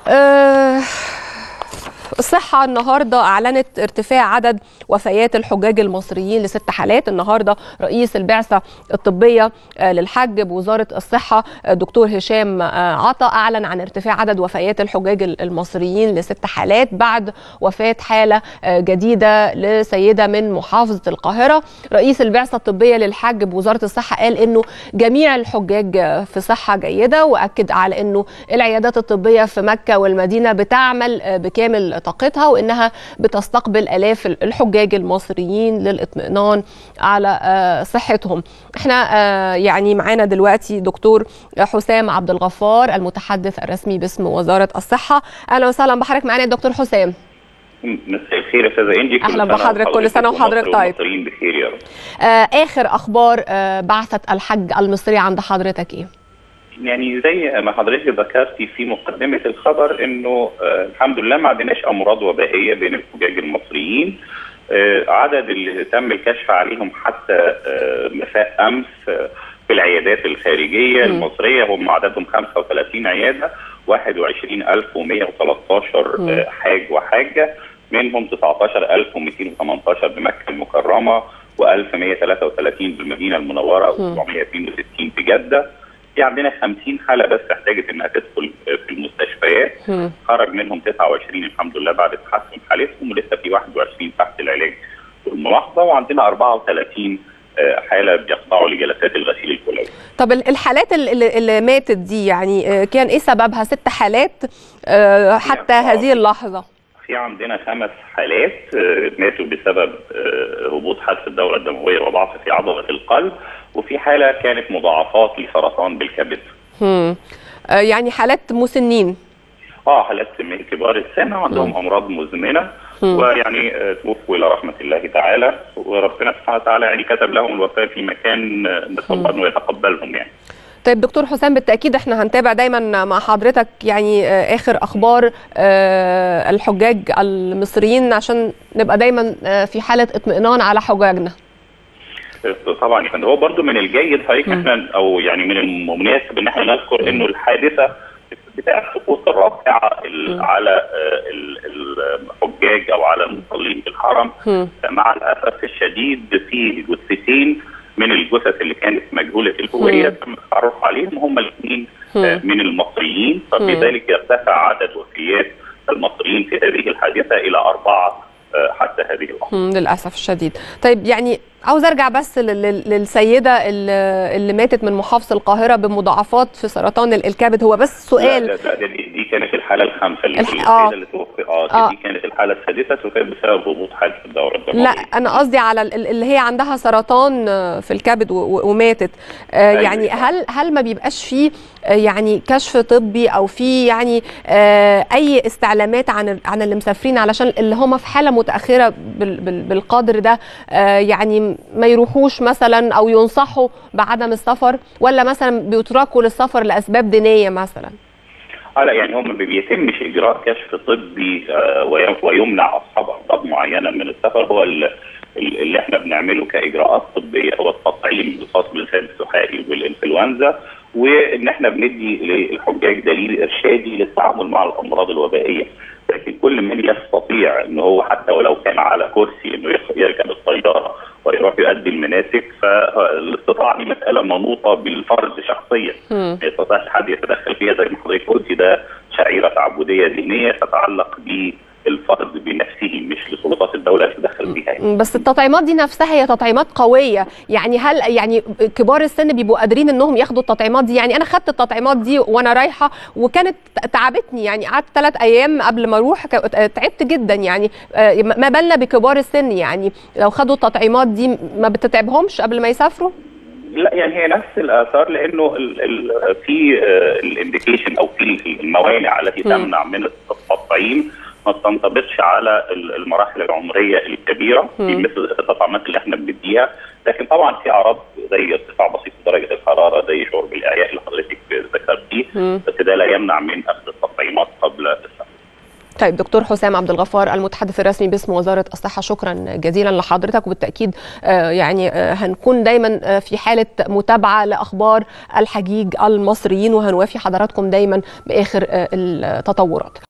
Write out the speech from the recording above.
آه، الصحة النهاردة أعلنت ارتفاع عدد وفيات الحجاج المصريين لست حالات النهاردة رئيس البعثة الطبية آه، للحج بوزارة الصحة آه، دكتور هشام آه، عطا أعلن عن ارتفاع عدد وفيات الحجاج المصريين لست حالات بعد وفاة حالة آه، جديدة لسيدة من محافظة القاهرة رئيس البعثة الطبية للحج بوزارة الصحة قال أنه جميع الحجاج آه، في صحة جيدة وأكد على أنه العيادات الطبية في مكة والمدينة بتعمل آه، بكامل طاقتها وانها بتستقبل الاف الحجاج المصريين للاطمئنان على آه، صحتهم احنا آه، يعني معانا دلوقتي دكتور حسام عبد الغفار المتحدث الرسمي باسم وزاره الصحه اهلا وسهلا بحضرتك معانا يا دكتور حسام مساء الخير يا استاذه انجي كل أهلا سنة بحضرتك، كل سنة ومصر وحضرتك طيب. والمصريين بخير يا رب آه، اخر اخبار آه، بعثه الحج المصريه عند حضرتك ايه يعني زي ما حضرتك ذكرتي في مقدمه الخبر انه آه الحمد لله ما عندناش امراض وبائيه بين الحجاج المصريين آه عدد اللي تم الكشف عليهم حتى آه مساء امس آه في العيادات الخارجيه مم. المصريه هم عددهم 35 عياده 21113 مم. آه، حاج وحاجه منهم 19218 بمكه المكرمه و1133 بالمدينه المنوره مم. و762 في جده في عندنا 50 حاله بس احتاجت انها تدخل في المستشفيات مم. خرج منهم 29 الحمد لله بعد تحسن حالتهم ولسه في 21 تحت العلاج والملاحظه وعندنا 34 آه، حاله بيخضعوا لجلسات الغسيل الكلوي. طب ال- الحالات ال- اللي اللي ماتت دي يعني آه، كان ايه سببها ست حالات آه، حتى آه. هذه اللحظه في عندنا خمس حالات آه، ماتوا بسبب آه، هبوط حادث الدوره الدمويه وضعف في عضله القلب وفي حاله كانت مضاعفات لسرطان بالكبد. هم. آه، يعني حالات مسنين اه حالات من كبار السن وعندهم مم. امراض مزمنه مم. ويعني آه، توفوا الى رحمه الله تعالى وربنا سبحانه وتعالى يعني كتب لهم الوفاه في مكان آه، نسال الله انه يتقبلهم يعني. طيب دكتور حسام بالتاكيد احنا هنتابع دايما مع حضرتك يعني آه، اخر اخبار آه، الحجاج المصريين عشان نبقى دايما آه، في حاله اطمئنان على حجاجنا طبعا يعني هو برضو من الجيد حضرتك مم. احنا او يعني من المناسب ان احنا نذكر انه الحادثه بتاع السقوط الرافعه ال- مم. على آه، ال- الحجاج او على المصلين في الحرم هم. مع الاسف الشديد في جثتين من الجثث اللي كانت مجهوله الهويه مم. تم التعرف عليهم هم الاثنين مم. من المصريين فبذلك يرتفع عدد وفيات المصريين في هذه الحادثه الى اربعه آه، حتى هذه اللحظه. هم، للاسف الشديد طيب يعني عاوز ارجع بس لل- لل- للسيده اللي اللي ماتت من محافظه القاهره بمضاعفات في سرطان ال- الكبد هو بس سؤال لا لا, لا دي, دي كانت الحاله الخامسه اللي الح- السيده آه. اللي توفي اه, آه. دي كانت الحاله السادسه توفي بسبب هبوط حاله الدوره الدمويه لا انا قصدي على ال- اللي هي عندها سرطان آه، في الكبد و- و- وماتت آه، أيوة. يعني هل هل ما بيبقاش فيه آه، يعني كشف طبي او في يعني آه، اي استعلامات عن ال- عن اللي مسافرين علشان اللي هم في حاله متاخره بال- بال- بالقدر ده آه، يعني ما يروحوش مثلا او ينصحوا بعدم السفر ولا مثلا بيتركوا للسفر لاسباب دينيه مثلا اه لا يعني هم ما بيتمش اجراء كشف طبي آه وي- ويمنع اصحاب امراض معينه من السفر هو ال- ال- اللي احنا بنعمله كاجراءات طبيه هو التطعيم الخاص بالسد السحائي والانفلونزا وان احنا بندي للحجاج دليل ارشادي للتعامل مع الامراض الوبائيه لكن كل من يستطيع ان هو حتى ولو كان على كرسي انه يخ- يركب الطياره ويروح يؤدي المناسك فالاستطاعه دي مساله منوطه بالفرد شخصيا مم. ما يستطيعش حد يتدخل فيها زي ما حضرتك قلتي ده شعيره تعبديه دينيه تتعلق بالفرد بنفسه مش لسلطات الدوله تتدخل فيها يعني. بس التطعيمات دي نفسها هي تطعيمات قويه يعني هل يعني كبار السن بيبقوا قادرين انهم ياخدوا التطعيمات دي يعني انا خدت التطعيمات دي وانا رايحه وكانت تعبتني يعني قعدت ثلاث ايام قبل ما اروح ك- تعبت جدا يعني آه، ما بالنا بكبار السن يعني لو خدوا التطعيمات دي ما بتتعبهمش قبل ما يسافروا لا يعني هي نفس الاثار لانه ال ال في الانديكيشن او في الموانع التي مم. تمنع من التطعيم ما بتنطبقش على ال- المراحل العمريه الكبيره في مم. مثل التطعيمات اللي احنا بنديها لكن طبعا في اعراض زي ارتفاع بسيط في درجه الحراره زي شعور بالاعياء اللي حضرتك ذكرتيه مم. بس ده لا يمنع من اخذ التطعيمات قبل السفر طيب دكتور حسام عبد الغفار المتحدث الرسمي باسم وزاره الصحه شكرا جزيلا لحضرتك وبالتاكيد يعني هنكون دايما في حاله متابعه لاخبار الحجيج المصريين وهنوافي حضراتكم دايما باخر التطورات